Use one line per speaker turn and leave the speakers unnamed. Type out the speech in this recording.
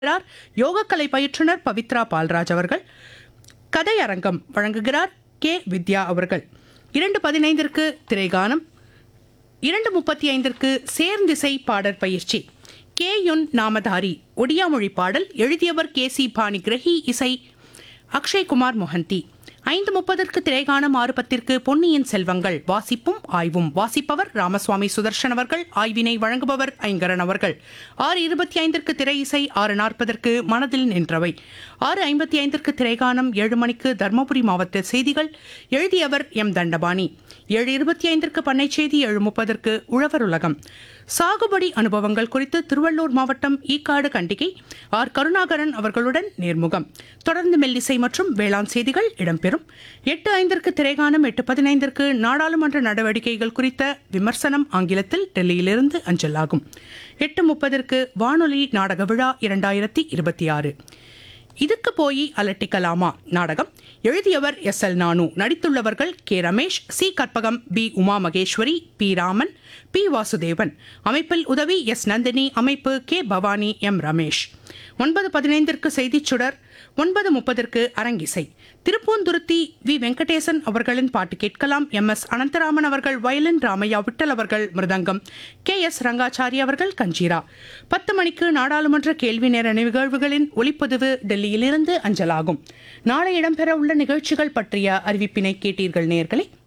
வழங்குகிறார் யோகக்கலை பயிற்றுனர் பவித்ரா பால்ராஜ் அவர்கள் கதையரங்கம் வழங்குகிறார் கே வித்யா அவர்கள் இரண்டு பதினைந்திற்கு திரைகானம் இரண்டு முப்பத்தி ஐந்திற்கு சேர்ந்திசை பாடற் பயிற்சி கே யுன் நாமதாரி ஒடியா மொழி பாடல் எழுதியவர் கே சி பாணிகிரஹி இசை அக்ஷய்குமார் மொஹந்தி ஐந்து முப்பதற்கு திரைகாணம் ஆறு பத்திற்கு பொன்னியின் செல்வங்கள் வாசிப்பும் ஆய்வும் வாசிப்பவர் ராமசுவாமி சுதர்ஷன் அவர்கள் ஆய்வினை வழங்குபவர் ஐங்கரன் அவர்கள் ஆறு இருபத்தி ஐந்திற்கு திரை இசை ஆறு நாற்பதற்கு மனதில் நின்றவை ஆறு ஐம்பத்தி ஐந்திற்கு திரைகாணம் ஏழு மணிக்கு தர்மபுரி மாவட்ட செய்திகள் எழுதியவர் எம் தண்டபாணி ஏழு இருபத்தி ஐந்திற்கு பண்ணை செய்தி ஏழு முப்பதற்கு உழவர் உலகம் சாகுபடி அனுபவங்கள் குறித்து திருவள்ளூர் மாவட்டம் ஈக்காடு கண்டிகை ஆர் கருணாகரன் அவர்களுடன் நேர்முகம் தொடர்ந்து மெல்லிசை மற்றும் வேளாண் செய்திகள் இடம்பெறும் எட்டு ஐந்திற்கு திரைகானம் எட்டு பதினைந்திற்கு நாடாளுமன்ற நடவடிக்கைகள் குறித்த விமர்சனம் ஆங்கிலத்தில் டெல்லியிலிருந்து அஞ்சலாகும் எட்டு முப்பதற்கு வானொலி நாடக விழா இரண்டாயிரத்தி இருபத்தி ஆறு இதுக்கு போய் அலட்டிக்கலாமா நாடகம் எழுதியவர் எஸ் எல் நானு நடித்துள்ளவர்கள் K Ramesh C Karpagam P Uma Maheswari P Raman P Vasudevan அமைப்பில் உதவி எஸ் நந்தினி அமைப்பு கே பவானி எம் ரமேஷ் ஒன்பது பதினைந்திற்கு செய்திச் சுடர் ஒன்பது முப்பதற்கு அரங்கிசை திருப்பூந்துருத்தி வி வெங்கடேசன் அவர்களின் பாட்டு கேட்கலாம் எம் எஸ் அனந்தராமன் அவர்கள் வயலின் ராமையா விட்டல் அவர்கள் மிருதங்கம் கே எஸ் ரங்காச்சாரி அவர்கள் கஞ்சீரா பத்து மணிக்கு நாடாளுமன்ற கேள்வி நேர நிகழ்வுகளின் ஒளிப்பதிவு டெல்லியிலிருந்து அஞ்சலாகும் நாளை இடம்பெற உள்ள நிகழ்ச்சிகள் பற்றிய அறிவிப்பினை கேட்டீர்கள் நேர்களே